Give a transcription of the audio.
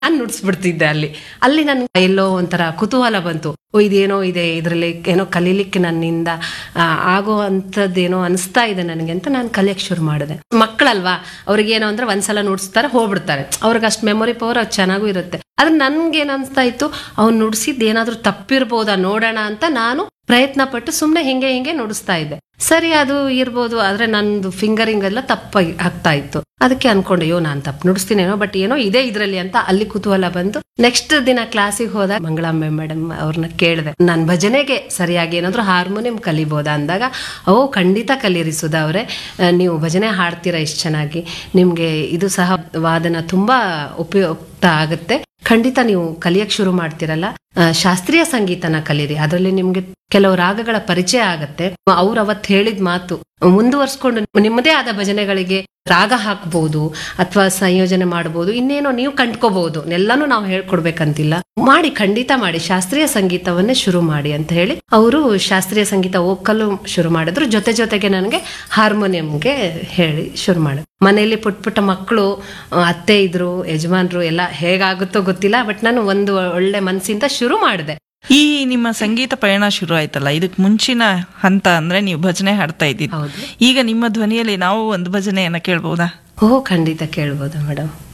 ನಾನು ನುಡ್ಸ್ಬಿಡ್ತಿದ್ದೆ ಅಲ್ಲಿ ಅಲ್ಲಿ ನನ್ ಎಲ್ಲೋ ಒಂಥರ ಕುತೂಹಲ ಬಂತು ಓ ಇದೇನೋ ಇದೆ ಇದರಲ್ಲಿ ಏನೋ ಕಲೀಲಿಕ್ಕೆ ನನ್ನಿಂದ ಆ, ಆಗೋ ಅಂಥದ್ದೇನೋ ಅನಿಸ್ತಾ ಇದೆ ನನಗೆ ಅಂತ ನಾನು ಕಲಿಯಕ್ಕೆ ಶುರು ಮಾಡಿದೆ ಮಕ್ಕಳಲ್ವಾ ಅವ್ರಿಗೇನೋ ಅಂದ್ರೆ ಒಂದ್ಸಲ ನುಡಿಸ್ತಾರೆ ಹೋಗ್ಬಿಡ್ತಾರೆ ಅವ್ರಿಗೆ ಅಷ್ಟು ಮೆಮೊರಿ ಪವರ್ ಅದು ಚೆನ್ನಾಗೂ ಇರುತ್ತೆ ಆದ್ರೆ ನನ್ಗೆ ಏನ್ ಅನ್ಸ್ತಾ ಇತ್ತು ಅವ್ನು ನುಡ್ಸಿದ್ ಏನಾದ್ರೂ ತಪ್ಪಿರ್ಬೋದಾ ನೋಡೋಣ ಅಂತ ನಾನು ಪ್ರಯತ್ನ ಪಟ್ಟು ಸುಮ್ನೆ ಹಿಂಗೆ ಹಿಂಗೆ ನುಡಿಸ್ತಾ ಇದ್ದೆ ಸರಿ ಅದು ಇರ್ಬೋದು ಆದ್ರೆ ನಂದು ಫಿಂಗರಿಂಗ್ ಎಲ್ಲ ತಪ್ಪಾಗಿ ಆಗ್ತಾ ಇತ್ತು ಅದಕ್ಕೆ ಅನ್ಕೊಂಡೆ ಅಯ್ಯೋ ನಾನು ತಪ್ಪು ನುಡಿಸ್ತೀನೇನೋ ಬಟ್ ಏನೋ ಇದೆ ಇದ್ರಲ್ಲಿ ಅಂತ ಅಲ್ಲಿ ಕುತೂಹಲ ಬಂತು ನೆಕ್ಸ್ಟ್ ದಿನ ಕ್ಲಾಸಿಗೆ ಹೋದಾಗ ಮಂಗಳಾಂಬೆ ಮೇಡಮ್ ಅವ್ರನ್ನ ಕೇಳಿದೆ ನಾನು ಭಜನೆಗೆ ಸರಿಯಾಗಿ ಏನಾದ್ರು ಹಾರ್ಮೋನಿಯಂ ಕಲಿಬೋದಾ ಅಂದಾಗ ಓ ಖಂಡಿತ ಕಲೀರಿ ಸುಧಾ ಅವರೇ ನೀವು ಭಜನೆ ಹಾಡ್ತೀರಾ ಇಷ್ಟು ಚೆನ್ನಾಗಿ ನಿಮ್ಗೆ ಇದು ಸಹ ವಾದನ ತುಂಬಾ ಉಪಯುಕ್ತ ಆಗುತ್ತೆ ಖಂಡಿತ ನೀವು ಕಲಿಯಕ್ ಶುರು ಮಾಡ್ತಿರಲ್ಲ ಆ, ಶಾಸ್ತ್ರೀಯ ಸಂಗೀತನ ಕಲೀರಿ ಅದರಲ್ಲಿ ನಿಮ್ಗೆ ಕೆಲವು ರಾಗಗಳ ಪರಿಚಯ ಆಗತ್ತೆ ಅವ್ರು ಅವತ್ ಹೇಳಿದ ಮಾತು ಮುಂದುವರ್ಸ್ಕೊಂಡು ನಿಮ್ಮದೇ ಆದ ಭಜನೆಗಳಿಗೆ ರಾಗ ಹಾಕ್ಬಹುದು ಅಥವಾ ಸಂಯೋಜನೆ ಮಾಡಬಹುದು ಇನ್ನೇನೋ ನೀವು ಕಂಡ್ಕೋಬಹುದು ಎಲ್ಲಾನು ನಾವು ಹೇಳ್ಕೊಡ್ಬೇಕಂತಿಲ್ಲ ಮಾಡಿ ಖಂಡಿತ ಮಾಡಿ ಶಾಸ್ತ್ರೀಯ ಸಂಗೀತವನ್ನೇ ಶುರು ಮಾಡಿ ಅಂತ ಹೇಳಿ ಅವರು ಶಾಸ್ತ್ರೀಯ ಸಂಗೀತ ಓಕಲು ಶುರು ಮಾಡಿದ್ರು ಜೊತೆ ಜೊತೆಗೆ ನನಗೆ ಹಾರ್ಮೋನಿಯಂಗೆ ಹೇಳಿ ಶುರು ಮಾಡಿದ್ರು ಮನೆಯಲ್ಲಿ ಪುಟ್ಟ ಪುಟ್ಟ ಮಕ್ಕಳು ಅತ್ತೆ ಇದ್ರು ಯಜಮಾನ್ರು ಎಲ್ಲ ಹೇಗಾಗುತ್ತೋ ಗೊತ್ತಿಲ್ಲ ಬಟ್ ನಾನು ಒಂದು ಒಳ್ಳೆ ಮನಸ್ಸಿಂದ ಶುರು ಮಾಡಿದೆ ಈ ನಿಮ್ಮ ಸಂಗೀತ ಪಯಣ ಶುರು ಆಯ್ತಲ್ಲ ಇದಕ್ ಮುಂಚಿನ ಹಂತ ಅಂದ್ರೆ ನೀವು ಭಜನೆ ಹಾಡ್ತಾ ಇದ್ದಿದ್ದು ಹೌದು ಈಗ ನಿಮ್ಮ ಧ್ವನಿಯಲ್ಲಿ ನಾವು ಒಂದು ಭಜನೆಯನ್ನ ಕೇಳ್ಬೋದಾ ಓ ಖಂಡಿತ ಕೇಳ್ಬೋದು ಮೇಡಮ್